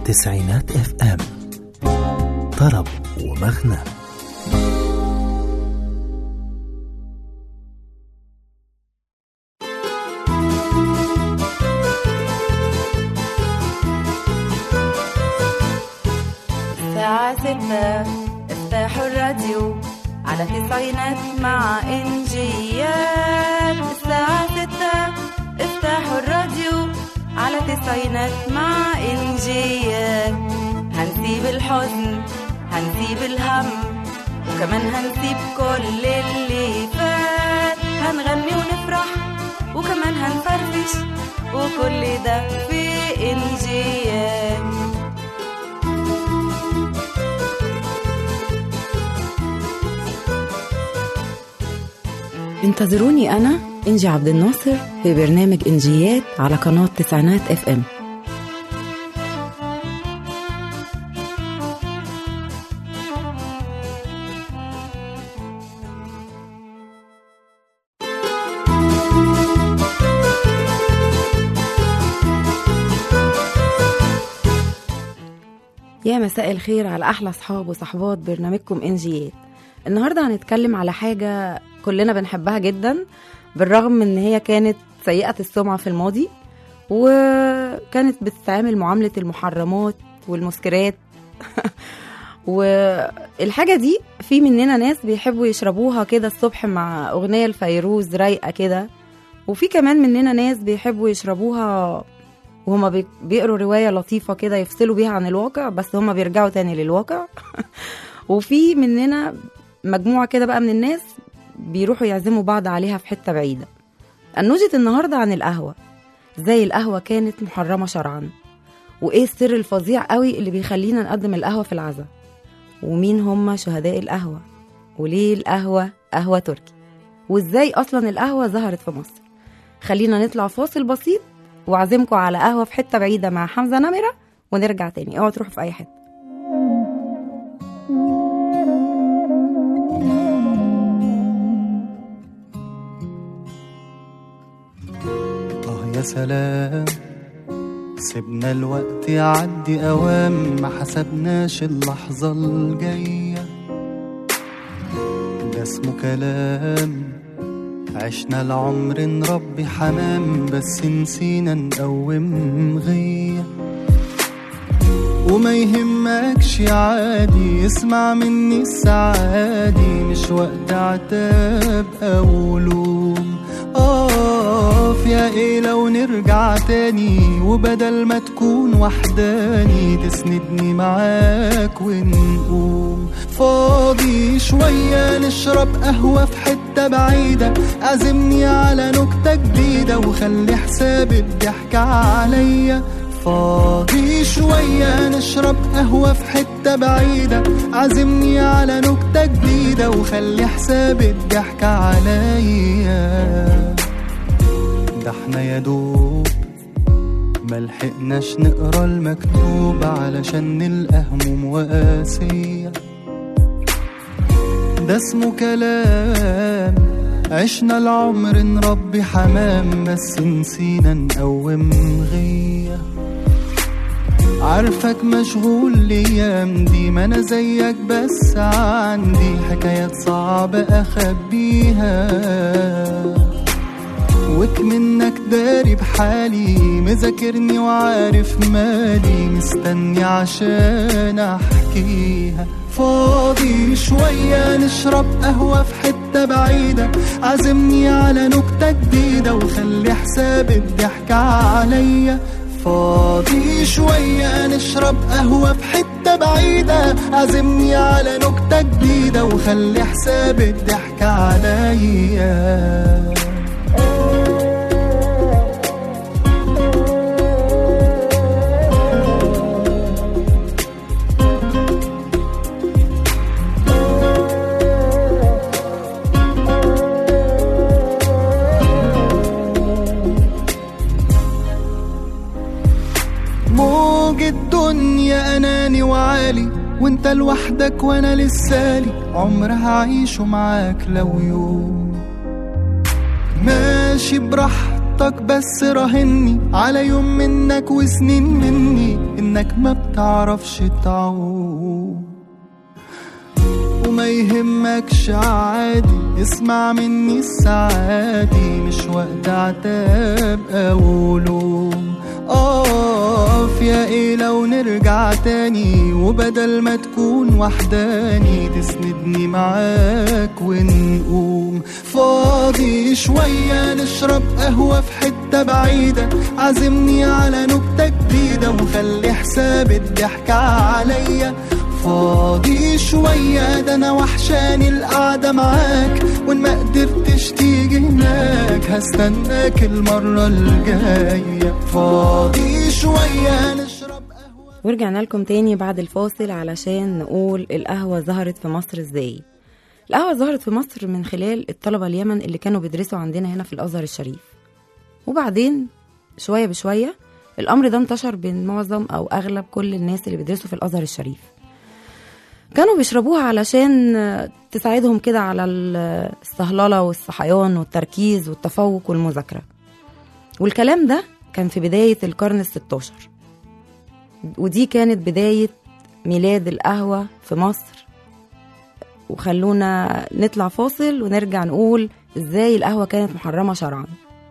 تسعينات اف ام طرب ومغنى الساعة ستة افتحوا الراديو على تسعينات مع إنجيات الساعة ستة افتحوا الراديو على تسعينات مع إنجيات هنسيب الحزن هنسيب الهم وكمان هنسيب كل اللي فات هنغني ونفرح وكمان هنفرفش وكل ده في إنجيات انتظروني أنا إنجي عبد الناصر في برنامج إنجيات على قناة تسعينات اف ام يا مساء الخير على أحلى أصحاب وصحبات برنامجكم إنجيات النهاردة هنتكلم على حاجة كلنا بنحبها جدا بالرغم من ان هي كانت سيئة السمعة في الماضي وكانت بتتعامل معاملة المحرمات والمسكرات والحاجة دي في مننا ناس بيحبوا يشربوها كده الصبح مع أغنية الفيروز رايقة كده وفي كمان مننا ناس بيحبوا يشربوها وهما بي- بيقروا رواية لطيفة كده يفصلوا بيها عن الواقع بس هما بيرجعوا تاني للواقع وفي مننا مجموعة كده بقى من الناس بيروحوا يعزموا بعض عليها في حتة بعيدة النوجة النهاردة عن القهوة زي القهوة كانت محرمة شرعا وإيه السر الفظيع قوي اللي بيخلينا نقدم القهوة في العزاء ومين هم شهداء القهوة وليه القهوة قهوة تركي وإزاي أصلا القهوة ظهرت في مصر خلينا نطلع فاصل بسيط وأعزمكم على قهوة في حتة بعيدة مع حمزة نمرة ونرجع تاني اوعوا تروحوا في أي حتة آه يا سلام سيبنا الوقت يعدي أوام ما حسبناش اللحظة الجاية ده اسمه كلام عشنا العمر نربي حمام بس نسينا نقوم غيه وما يهمكش عادي اسمع مني السعادي مش وقت عتاب او لوم اقف يا ايه لو نرجع تاني وبدل ما تكون وحداني تسندني معاك ونقوم فاضي شوية نشرب قهوة في حتة بعيدة عزمني على نكتة جديدة وخلي حساب الضحك عليا فاضي شوية نشرب قهوة في حتة بعيدة عزمني على نكتة جديدة وخلي حساب الضحك عليا ده احنا يا دوب ملحقناش نقرا المكتوب علشان نلقى هموم وقاسية ده اسمه كلام عشنا العمر نربي حمام بس نسينا نقوم غيه عارفك مشغول الايام دي ما انا زيك بس عندي حكايات صعبة اخبيها وك منك داري بحالي مذاكرني وعارف مالي مستني عشان احكيها فاضي شوية نشرب قهوة في حتة بعيدة عزمني على نكتة جديدة وخلي حساب الضحك عليا فاضي شوية نشرب قهوة في حتة بعيدة عزمني على نكتة جديدة وخلي حساب الضحك عليا موج الدنيا اناني وعالي وانت لوحدك وانا لسالي عمر هعيشه معاك لو يوم ماشي براحتك بس راهني على يوم منك وسنين مني ان انك ما بتعرفش تعوم وما يهمكش عادي اسمع مني السعادي مش وقت عتاب او لوم اقف يا ايه لو نرجع تاني وبدل ما تكون وحداني تسندني معاك ونقوم فاضي شوية نشرب قهوة في حتة بعيدة عزمني على نكتة جديدة وخلي حساب الضحك عليا فاضي شوية ده أنا وحشاني القعدة معاك وإن ما قدرتش تيجي هناك هستناك المرة الجاية فاضي شوية نشرب قهوة ورجعنا لكم تاني بعد الفاصل علشان نقول القهوة ظهرت في مصر ازاي القهوة ظهرت في مصر من خلال الطلبة اليمن اللي كانوا بيدرسوا عندنا هنا في الأزهر الشريف وبعدين شوية بشوية الأمر ده انتشر بين معظم أو أغلب كل الناس اللي بيدرسوا في الأزهر الشريف كانوا بيشربوها علشان تساعدهم كده على الصهللة والصحيان والتركيز والتفوق والمذاكرة والكلام ده كان في بداية القرن الستاشر ودي كانت بداية ميلاد القهوة في مصر وخلونا نطلع فاصل ونرجع نقول ازاي القهوة كانت محرمة شرعا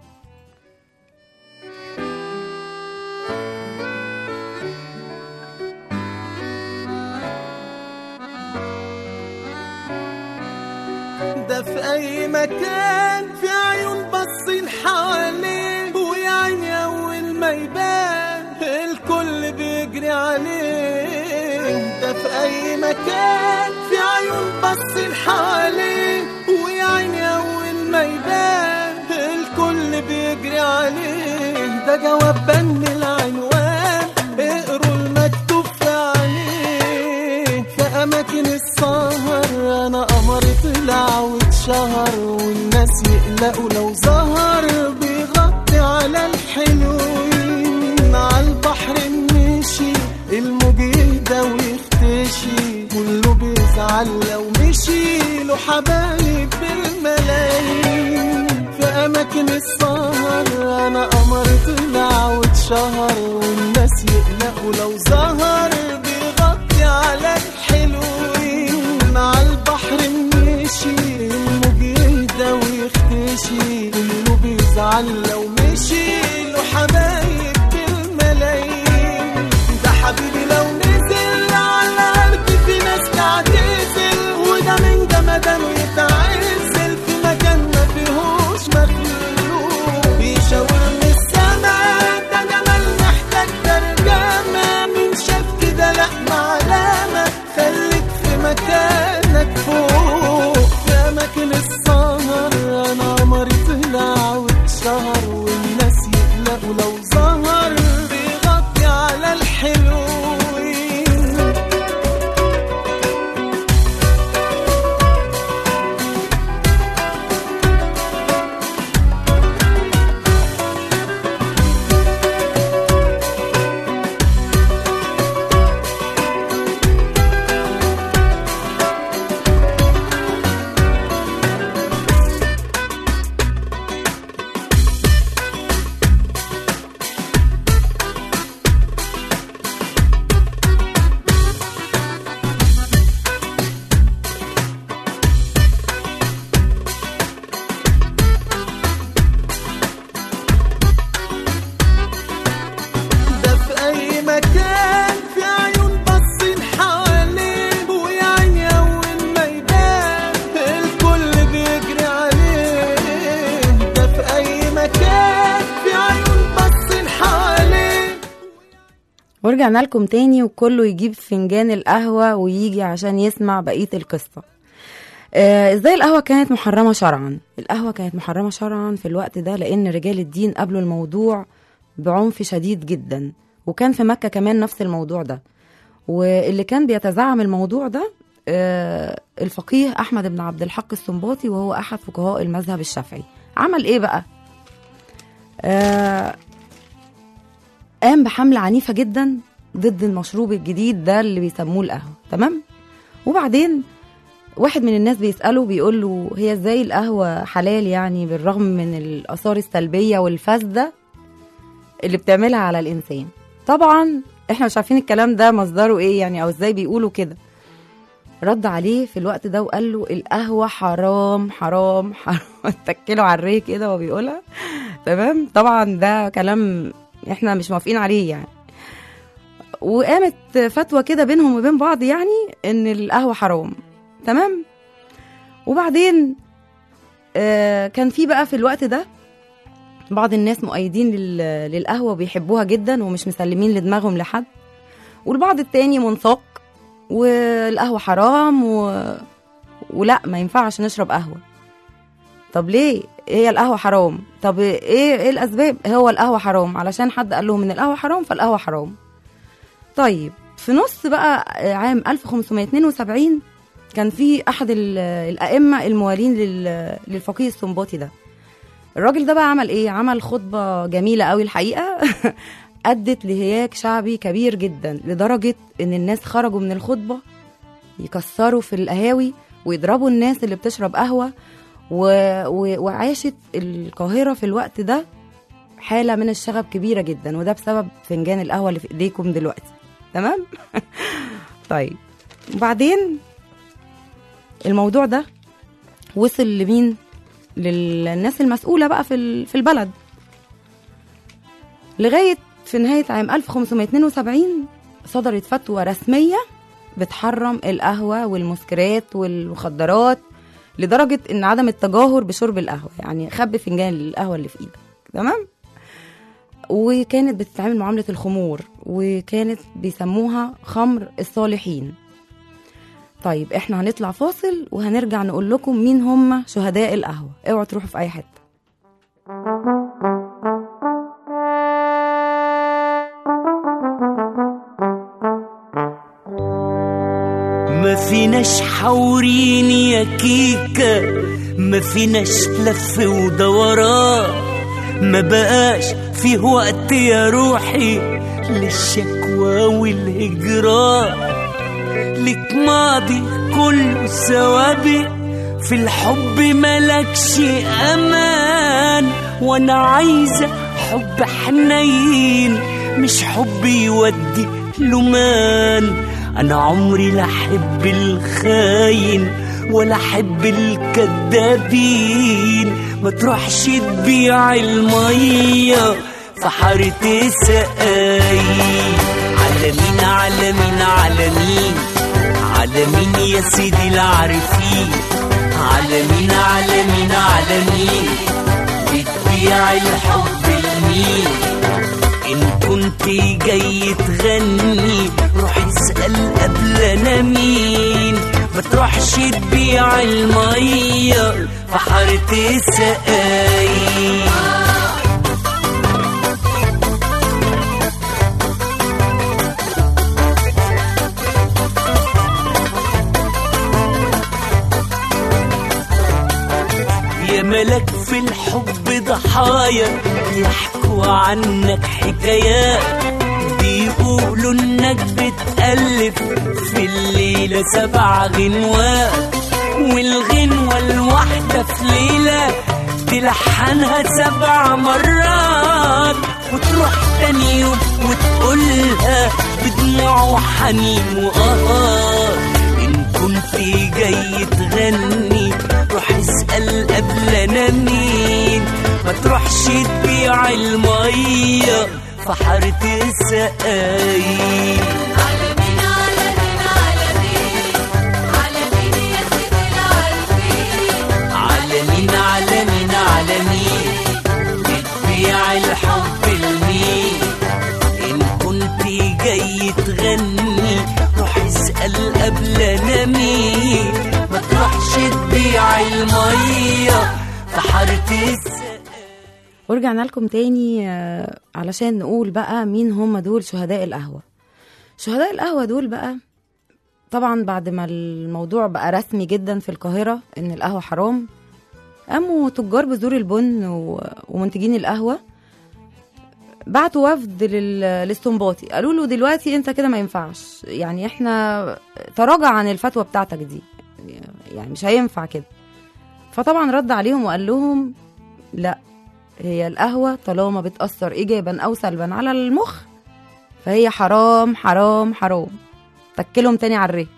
ده في اي مكان في عيون باصين حواليه ويا عيني اول ما يبان الكل بيجري عليه ده في اي مكان في عيون باصين حواليه ويا عيني اول ما يبان الكل بيجري عليه ده جواب بن العنوان اقروا المكتوب في عليه في اماكن السهر انا قمر طلع واتشهر والناس يقلقوا لو ظهر بيغطي على الحلوين على البحر مشي الموج يهدى ويختشي كله بيزعل لو مشي له حبايب بالملايين في اماكن السهر انا قمر طلع واتشهر والناس يقلقوا لو ظهر بيغطي على الحلوين على البحر مشي الموج يهدى ويختشي كله بيزعل لو مشي له حبايب بالملايين ده حبيبي لو نزل على الارض في ناس تعتزل وده من جمدانه يتعزل في مكان ما فيهوش مخلوق بيشاور من السما ده جمال محتاج ترجمة من شاف كده لا معلمة خليك في مكانك فوق في أماكن السهر أنا قمري طلع واتشهر والناس يقلقوا لو ظهر بيغطي على الحلوين ده في أي مكان في عيون باصين حواليه ويا عيني أول ما يبان الكل بيجري عليه ده في أي مكان في عيون باصين حواليه ورجعنا لكم تاني وكله يجيب فنجان القهوة ويجي عشان يسمع بقية القصة آه، ازاي القهوة كانت محرمة شرعا القهوة كانت محرمة شرعا في الوقت ده لأن رجال الدين قبلوا الموضوع بعنف شديد جدا وكان في مكة كمان نفس الموضوع ده واللي كان بيتزعم الموضوع ده آه، الفقيه أحمد بن عبد الحق السنباطي وهو أحد فقهاء المذهب الشافعي عمل إيه بقى؟ آه، قام بحملة عنيفة جدا ضد المشروب الجديد ده اللي بيسموه القهوة تمام وبعدين واحد من الناس بيسأله بيقول له هي ازاي القهوة حلال يعني بالرغم من الآثار السلبية والفاسدة اللي بتعملها على الإنسان طبعا احنا مش عارفين الكلام ده مصدره ايه يعني او ازاي بيقولوا كده رد عليه في الوقت ده وقال له القهوة حرام حرام حرام اتكله على الريه كده وهو بيقولها تمام طبعا ده كلام احنا مش موافقين عليه يعني وقامت فتوى كده بينهم وبين بعض يعني ان القهوة حرام تمام وبعدين آه كان في بقى في الوقت ده بعض الناس مؤيدين لل- للقهوة وبيحبوها جدا ومش مسلمين لدماغهم لحد والبعض التاني منساق والقهوة حرام و... ولا ما ينفعش نشرب قهوة طب ليه هي القهوة حرام طب ايه ايه الاسباب هو القهوة حرام علشان حد قال لهم ان القهوة حرام فالقهوة حرام طيب في نص بقى عام 1572 كان في احد ال- الائمه الموالين لل- للفقيه السنباطي ده الراجل ده بقى عمل ايه عمل خطبه جميله قوي الحقيقه ادت لهياج شعبي كبير جدا لدرجه ان الناس خرجوا من الخطبه يكسروا في القهاوي ويضربوا الناس اللي بتشرب قهوه و... و... وعاشت القاهره في الوقت ده حاله من الشغب كبيره جدا وده بسبب فنجان القهوه اللي في ايديكم دلوقتي تمام طيب وبعدين الموضوع ده وصل لمين للناس المسؤولة بقى في ال- في البلد لغاية في نهاية عام 1572 صدرت فتوى رسمية بتحرم القهوة والمسكرات والمخدرات لدرجة إن عدم التجاهر بشرب القهوة يعني خبي فنجان القهوة اللي في إيدك تمام وكانت بتتعامل معاملة الخمور وكانت بيسموها خمر الصالحين طيب احنا هنطلع فاصل وهنرجع نقول لكم مين هم شهداء القهوة اوعوا تروحوا في اي حتة ما فيناش حورين يا كيكة ما فيناش لف ودوران ما بقاش فيه وقت يا روحي للشكوى والهجران لك ماضي كله سوابق في الحب ملكش امان وانا عايزه حب حنين مش حب يودي لمان انا عمري لا احب الخاين ولا احب الكدابين ما تروحش تبيع الميه في حارة سقاي على مين على مين على مين على مين يا سيدي العارفين على مين على مين على مين بتبيع الحب لمين إن كنت جاي تغني روح اسأل قبل أنا مين ما تروحش تبيع المية في حارة سقاي يا ملك في الحب ضحايا يحكوا عنك حكايات بيقولوا انك بتألف في الليلة سبع غنوات والغنوة الواحدة في ليلة تلحنها سبع مرات وتروح تاني يوم وتقولها بدموع وحنين وآه إن كنت جاي تغني روح اسأل قبل أنا مين ما تروحش تبيع المية في حارة السقايين على مين على مين على مين على مين يا سيدي العارفين على مين على مين على مين بتبيع الحب لمين إن كنت جاي تغني روح اسأل قبل أنا مين ما تروحش تبيع المية في حارة السقايين ورجعنا لكم تاني آه، علشان نقول بقى مين هم دول شهداء القهوة شهداء القهوة دول بقى طبعا بعد ما الموضوع بقى رسمي جدا في القاهرة ان القهوة حرام قاموا تجار بذور البن و- ومنتجين القهوة بعتوا وفد لل- للسنباطي قالوا له دلوقتي انت كده ما ينفعش يعني احنا تراجع عن الفتوى بتاعتك دي يعني مش هينفع كده فطبعا رد عليهم وقال لهم لا هي القهوة طالما بتأثر إيجابا أو سلبا على المخ فهي حرام حرام حرام تكلهم تاني على الريه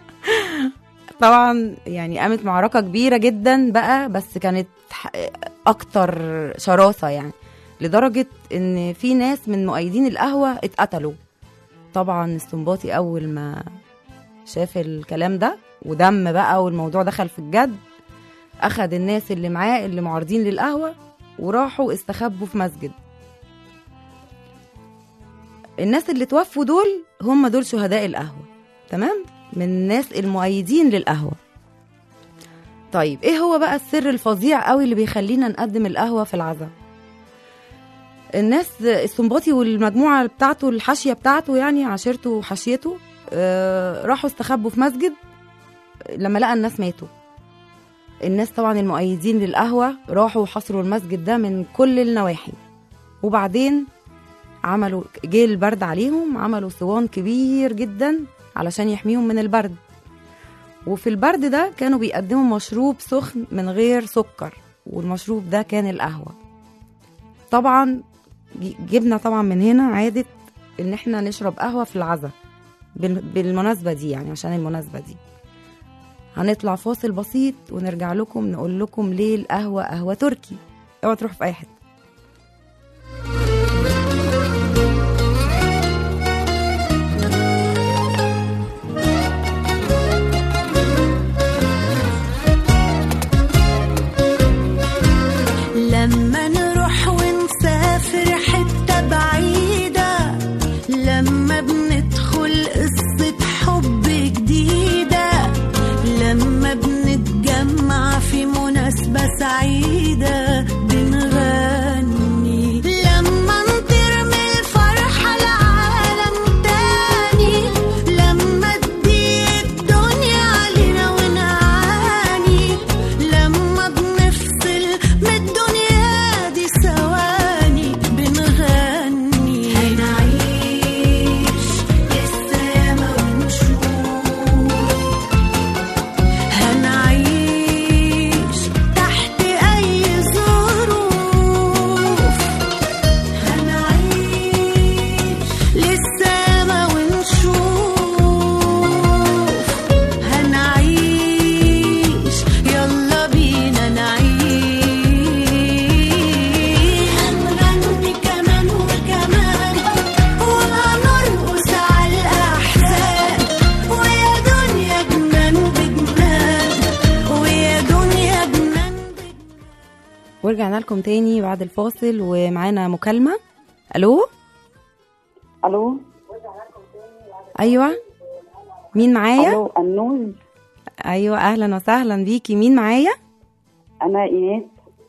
طبعا يعني قامت معركة كبيرة جدا بقى بس كانت ح- أكتر شراسة يعني لدرجة إن في ناس من مؤيدين القهوة اتقتلوا طبعا السنباطي أول ما شاف الكلام ده ودم بقى والموضوع دخل في الجد أخد الناس اللي معاه اللي معارضين للقهوة وراحوا استخبوا في مسجد الناس اللي توفوا دول هم دول شهداء القهوة تمام من الناس المؤيدين للقهوة طيب ايه هو بقى السر الفظيع قوي اللي بيخلينا نقدم القهوة في العزاء الناس السنباطي والمجموعة بتاعته الحاشية بتاعته يعني عشيرته وحاشيته آه راحوا استخبوا في مسجد لما لقى الناس ماتوا الناس طبعا المؤيدين للقهوة راحوا وحصروا المسجد ده من كل النواحي وبعدين عملوا جه البرد عليهم عملوا صوان كبير جدا علشان يحميهم من البرد وفي البرد ده كانوا بيقدموا مشروب سخن من غير سكر والمشروب ده كان القهوة طبعا ج- جبنا طبعا من هنا عادة ان احنا نشرب قهوة في العزاء بال- بالمناسبة دي يعني عشان المناسبة دي هنطلع فاصل بسيط ونرجع لكم نقول لكم ليه القهوة قهوة تركي اوعى تروحوا في اي حتة لما نروح ونسافر حتة بعيدة لما بندخل قصة حب جديدة لما بنتجمع في مناسبة سعيدة بنغني لما نطير من الفرحة لعالم تاني لما تضيق الدنيا علينا ونعاني لما بنفصل من الدنيا دي ثواني بنغني هنعيش للسما ونشوف هنعيش تحت أي ظروف هنعيش للسما ونشوف هنعيش يلا بينا نعيش هنغني كمان وكمان وهنرقص على الأحزان ويا دنيا جنان بجنان ويا دنيا جنان ورجعنا لكم تاني بعد الفاصل ومعانا مكالمة الو الو ايوه مين معايا الو النوز ايوه اهلا وسهلا بيكي مين معايا انا ايناس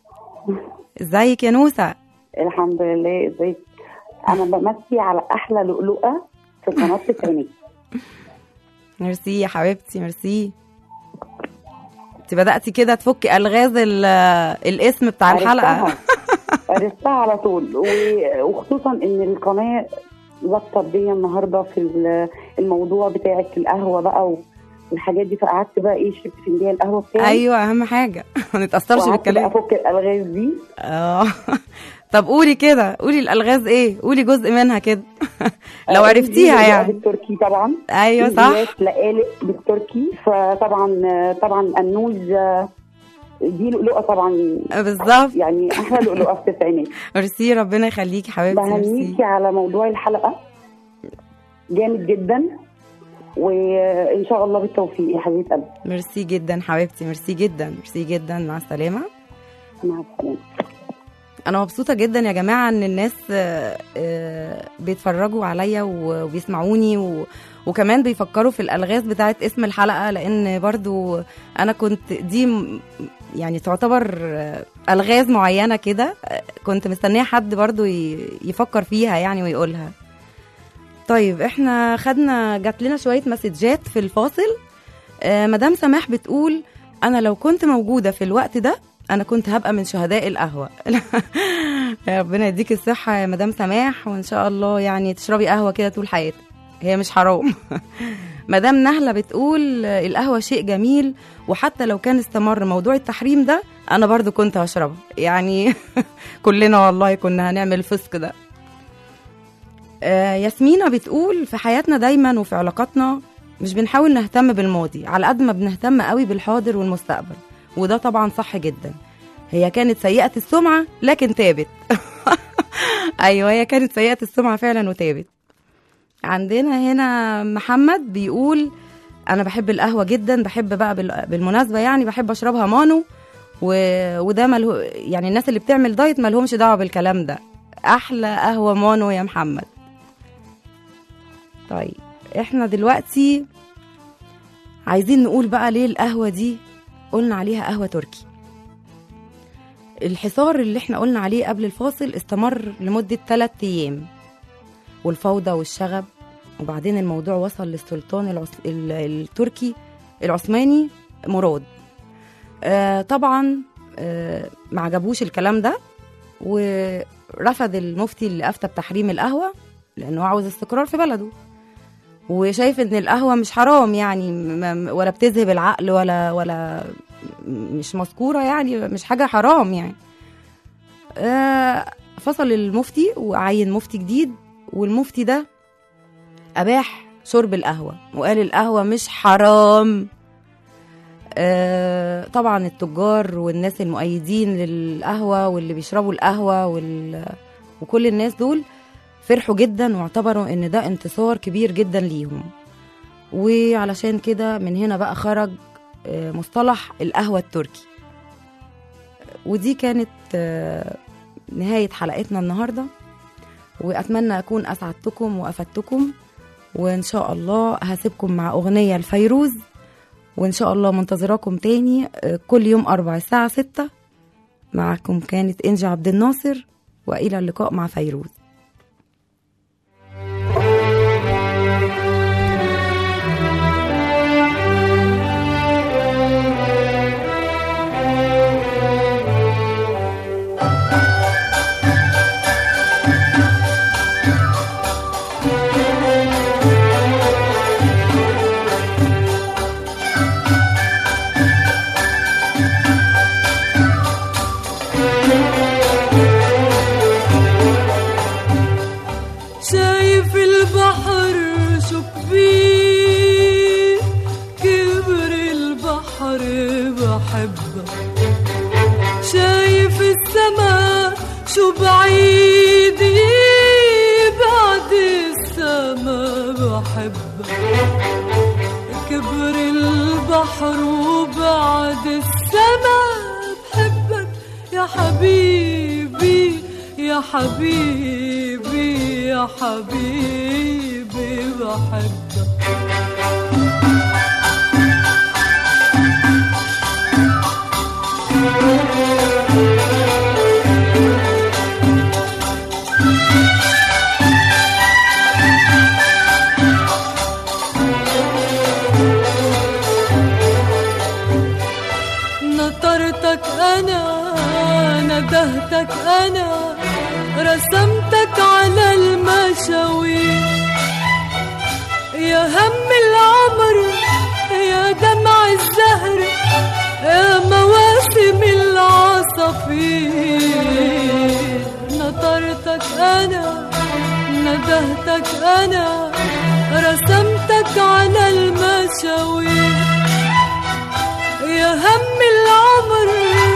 ازيك يا نوسة الحمد لله ازيك انا بمسي على احلى لؤلؤه في قناه ترمي ميرسي يا حبيبتي ميرسي انت بدأتي كده تفكي الغاز ال- الاسم بتاع الحلقة عرفتها عرفتها على طول و- وخصوصا ان القناه ظبطت بيا النهارده في ال- الموضوع بتاعك القهوه بقى و- والحاجات دي فقعدت بقى ايه شربت فنجان القهوه بتاعي ايوه اهم حاجة ما نتأثرش وقعدت بقى بالكلام افك الالغاز دي اه طب قولي كده قولي الالغاز ايه قولي جزء منها كده لو آه، عرفتيها دي يعني بالتركي طبعا ايوه صح إنجليات لقالق بالتركي فطبعا طبعا النوز آه، دي لؤلؤه طبعا بالظبط يعني احلى لؤلؤه في التسعينات ميرسي ربنا يخليكي حبيبتي ميرسي بهنيكي على موضوع الحلقه جامد جدا وان شاء الله بالتوفيق يا حبيبه قلبي ميرسي جدا حبيبتي ميرسي جدا ميرسي جدا مع السلامة مع السلامه انا مبسوطه جدا يا جماعه ان الناس آه، آه، بيتفرجوا عليا و- وبيسمعوني و... وكمان بيفكروا في الالغاز بتاعت اسم الحلقه لان برضو انا كنت دي م- يعني تعتبر آه، الغاز معينه كده آه، كنت مستنيه حد برضو ي- يفكر فيها يعني ويقولها طيب احنا خدنا جات لنا شويه مسجات في الفاصل آه، مدام سماح بتقول انا لو كنت موجوده في الوقت ده انا كنت هبقى من شهداء القهوه يا ربنا يديك الصحه يا مدام سماح وان شاء الله يعني تشربي قهوه كده طول حياتك هي مش حرام مدام نهله بتقول آه، القهوه شيء جميل وحتى لو كان استمر موضوع التحريم ده انا برضو كنت هشربها يعني كلنا والله كنا هنعمل الفسق ده آه ياسمينة بتقول في حياتنا دايما وفي علاقاتنا مش بنحاول نهتم بالماضي على قد ما بنهتم قوي بالحاضر والمستقبل وده طبعا صح جدا هي كانت سيئة السمعة لكن تابت أيوة هي كانت سيئة السمعة فعلا وتابت عندنا هنا محمد بيقول أنا بحب القهوة جدا بحب بقى بال- بالمناسبة يعني بحب أشربها مانو و... وده مله... يعني الناس اللي بتعمل دايت مالهمش دعوة بالكلام ده أحلى قهوة مانو يا محمد طيب احنا دلوقتي عايزين نقول بقى ليه القهوة دي قلنا عليها قهوة تركي الحصار اللي احنا قلنا عليه قبل الفاصل استمر لمدة ثلاثة أيام والفوضى والشغب وبعدين الموضوع وصل للسلطان العس... ال- التركي العثماني مراد آه طبعا آه ما عجبوش الكلام ده ورفض المفتي اللي افتى بتحريم القهوه لانه عاوز استقرار في بلده وشايف ان القهوه مش حرام يعني م- م- ولا بتذهب العقل ولا ولا مش مذكوره يعني مش حاجه حرام يعني آه فصل المفتي وعين مفتي جديد والمفتي ده اباح شرب القهوه وقال القهوه مش حرام آه، طبعا التجار والناس المؤيدين للقهوة واللي بيشربوا القهوة وال... وكل الناس دول فرحوا جدا واعتبروا ان ده انتصار كبير جدا ليهم وعلشان كده من هنا بقى خرج آه، مصطلح القهوة التركي ودي كانت آه، نهاية حلقتنا النهاردة وأتمنى أكون أسعدتكم وأفدتكم وإن شاء الله هسيبكم مع أغنية الفيروز وإن شاء الله منتظراكم تاني آه، كل يوم أربع الساعة ستة معكم كانت إنجي عبد الناصر وإلى اللقاء مع فيروز شايف البحر شو كبير كبر البحر بحبك شايف السما شو بعيد بعد السما بحبك كبر البحر وبعد السما بحبك يا حبيبي يا حبيبي يا حبيبي بحبك نطرتك أنا ندهتك أنا رسمتك على المشاوير يا هم العمر يا دمع الزهر يا مواسم العصافير نطرتك أنا ندهتك أنا رسمتك على المشاوير يا هم العمر